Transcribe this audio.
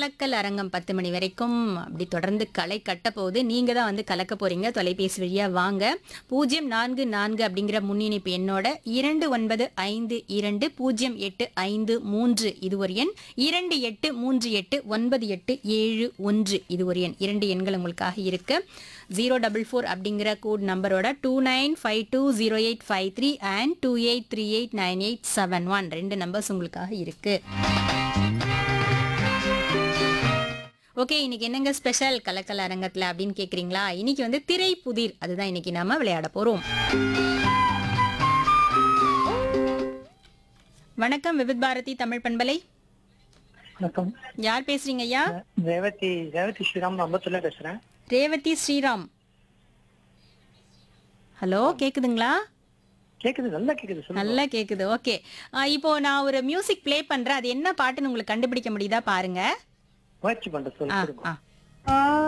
கலக்கல் அரங்கம் பத்து மணி வரைக்கும் அப்படி தொடர்ந்து களை கட்ட போகுது நீங்க தான் வந்து கலக்க போறீங்க தொலைபேசி வழியா வாங்க பூஜ்ஜியம் நான்கு நான்கு அப்படிங்கிற முன்னிணைப்பு எண்ணோட இரண்டு ஒன்பது ஐந்து இரண்டு பூஜ்ஜியம் எட்டு ஐந்து மூன்று இது ஒரு எண் இரண்டு எட்டு மூன்று எட்டு ஒன்பது எட்டு ஏழு ஒன்று இது ஒரு எண் இரண்டு எண்கள் உங்களுக்காக இருக்கு ஜீரோ டபுள் ஃபோர் அப்படிங்கிற கோட் நம்பரோட two nine five two zero eight five three and two eight three eight nine eight seven one ரெண்டு நம்பர்ஸ் உங்களுக்காக இருக்கு ஓகே இன்னைக்கு என்னங்க ஸ்பெஷல் கலக்கல் அரங்கத்துல அப்படின்னு கேக்குறீங்களா இன்னைக்கு வந்து திரை புதிர் அதுதான் இன்னைக்கு நாம விளையாட போறோம் வணக்கம் விவித் பாரதி தமிழ் பண்பலை வணக்கம் யார் பேசுறீங்க ஐயா ரேவதி ரேவதி ஸ்ரீராம் அம்பத்தூர்ல பேசுறேன் ரேவதி ஸ்ரீராம் ஹலோ கேக்குதுங்களா கேக்குது நல்லா கேக்குது சொல்லுங்க நல்லா கேக்குது ஓகே இப்போ நான் ஒரு மியூசிக் ப்ளே பண்றேன் அது என்ன பாட்டுன்னு உங்களுக்கு கண்டுபிடிக்க முடியுதா பாருங்க முயற்சி பண்ற ஆ சொல்லுங்க ஆ